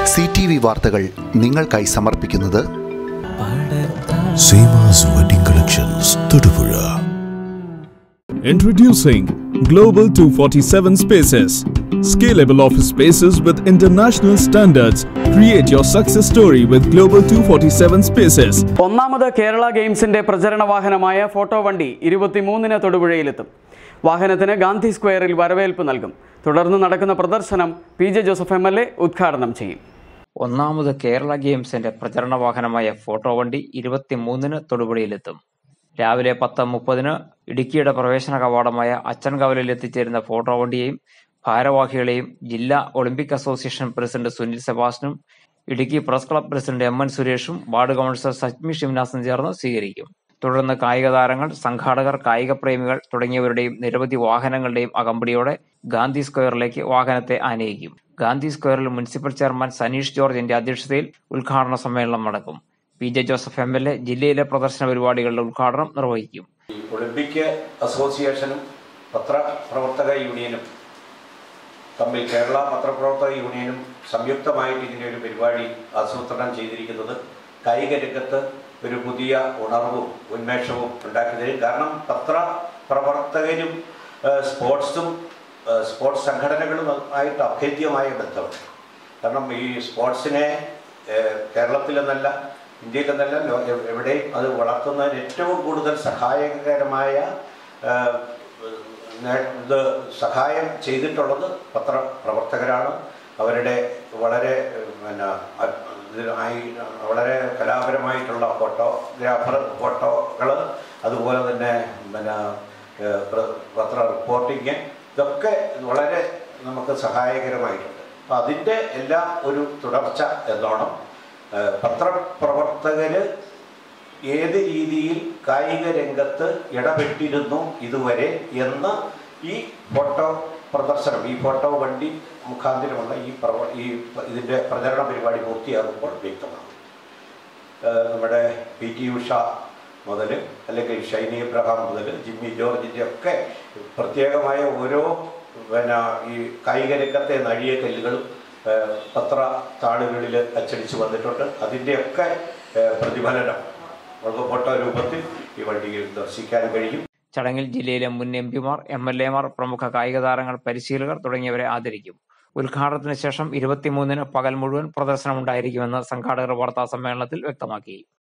C T V വാർത്തകൾ നിങ്ങൾക്കായി സമർപ്പിക്കുന്നത് Seemas wedding collections Thodupuzha Introducing Global 247 Spaces. Scalable office spaces with international standards. Create your success story with Global 247 Spaces. ഒന്നാമത് കേരള ഗെയിംസിന്റെ പ്രചരണ വാഹനമായ photo വണ്ടി ഇരുപത്തിമൂന്നിന് തൊടുപുഴയിലെത്തും വാഹനത്തിന് ഗാന്ധി സ്ക്വയറിൽ വരവേൽപ്പ് നൽകും തുടർന്ന് നടക്കുന്ന പ്രദർശനം P J Joseph M L A ഉദ്ഘാടനം ചെയ്യും ഒന്നാമത് കേരള ഗെയിംസിന്റെ പ്രചരണ വാഹനമായ ഫോട്ടോ വണ്ടി ഇരുപത്തിമൂന്നിന് തൊടുപുഴയിലെത്തും രാവിലെ പത്ത് മുപ്പതിന് ഇടുക്കിയുടെ പ്രവേശന കവാടമായ അച്ചൻകവലിൽ എത്തിച്ചേരുന്ന ഫോട്ടോ വണ്ടിയെയും ഭാരവാഹികളെയും ജില്ലാ ഒളിമ്പിക് അസോസിയേഷൻ പ്രസിഡന്റ് സുനിൽ സെബാസ്റ്റ്യനും Idukki press club president M N സുരേഷും വാർഡ് കൗൺസിലർ സജ്മി ഷിംനാസും ചേർന്ന് സ്വീകരിക്കും തുടർന്ന് കായിക താരങ്ങൾ സംഘാടകർ കായിക പ്രേമികൾ തുടങ്ങിയവരുടെയും നിരവധി വാഹനങ്ങളുടെയും അകമ്പടിയോടെ ഗാന്ധി സ്ക്വയറിലേക്ക് വാഹനത്തെ ആനയിക്കും ഗാന്ധി സ്ക്വയറിൽ മുനിസിപ്പൽ ചെയർമാൻ സനീഷ് ജോർജിന്റെ അധ്യക്ഷതയിൽ ഉദ്ഘാടന സമ്മേളനം നടക്കും P J Joseph M L A ജില്ലയിലെ പ്രദർശന പരിപാടികളുടെ ഉദ്ഘാടനം നിർവഹിക്കും ഒളിമ്പിക് അസോസിയേഷനും പത്രപ്രവർത്തക യൂണിയനും തമ്മിൽ കേരള പത്രപ്രവർത്തക യൂണിയനും സംയുക്തമായിട്ട് ഇതിൻ്റെ ഒരു പരിപാടി ആസൂത്രണം ചെയ്തിരിക്കുന്നത് കായിക രംഗത്ത് ഒരു പുതിയ ഉണർവും ഉന്മേഷവും ഉണ്ടാക്കി തരും കാരണം പത്രപ്രവർത്തകരും ഏഹ്, സ്പോർട്സും ഏഹ്, സ്പോർട്സ് സംഘടനകളും ആയിട്ട് അഭേദ്യമായ ബന്ധമുണ്ട് കാരണം ഈ സ്പോർട്സിനെ ഏഹ്, കേരളത്തിലെന്നല്ല ഇന്ത്യയിലെന്നല്ല ലോ- എവ്- എവിടെയും അത് വളർത്തുന്നതിന് ഏറ്റവും കൂടുതൽ സഹായകരമായ ഏഹ്, നേ- ഇത് സഹായം ചെയ്തിട്ടുള്ളത് പത്രപ്രവർത്തകരാണ് അവരുടെ വളരെ ഏഹ്, പിന്നെ അ- ഇതിനായി വളരെ കലാപരമായിട്ടുള്ള ഫോട്ടോഗ്രാഫർ ഫോട്ടോകൾ അതുപോലെ തന്നെ പിന്നെ ഏഹ്, പ്ര- പത്ര റിപ്പോർട്ടിങ് ഇതൊക്കെ വളരെ നമുക്ക് സഹായകരമായിട്ടുണ്ട് അപ്പം അതിൻ്റെ എല്ലാം ഒരു തുടർച്ച എന്നോണം ഏഹ്, പത്രപ്രവർത്തകര് ഏത് രീതിയിൽ കായിക രംഗത്ത് ഇടപെട്ടിരുന്നു ഇതുവരെ എന്ന് ഈ ഫോട്ടോ പ്രദർശനം ഈ ഫോട്ടോ വണ്ടി മുഖാന്തരമുള്ള ഈ പ്രവ ഈ ഇതിൻ്റെ പ്രചരണ പരിപാടി പൂർത്തിയാകുമ്പോൾ വ്യക്തമാകും ഏഹ് നമ്മുടെ പി ടി ഉഷ മുതൽ അല്ലെങ്കിൽ ഷൈനി എബ്രഹാം മുതൽ ജിമ്മി ജോർജിൻ്റെ ഒക്കെ പ്രത്യേകമായ ഓരോ പിന്നെ ഈ കായിക രംഗത്തെ നഴിയ കല്ലുകളും ഏഹ് പത്ര താളുകളിൽ അച്ചടിച്ച് വന്നിട്ടുണ്ട് അതിൻ്റെയൊക്കെ ഏഹ് പ്രതിഫലനം നമുക്ക് ഫോട്ടോ രൂപത്തിൽ ഈ വണ്ടിയിൽ ദർശിക്കാൻ കഴിയും ചടങ്ങിൽ ജില്ലയിലെ മുൻ എം പിമാർ എം എൽ എമാർ പ്രമുഖ കായിക താരങ്ങൾ പരിശീലകർ തുടങ്ങിയവരെ ആദരിക്കും ഉദ്ഘാടനത്തിന് ശേഷം ഇരുപത്തിമൂന്നിന് പകൽ മുഴുവൻ പ്രദർശനം ഉണ്ടായിരിക്കുമെന്ന് സംഘാടകർ വാർത്താ സമ്മേളനത്തിൽ വ്യക്തമാക്കി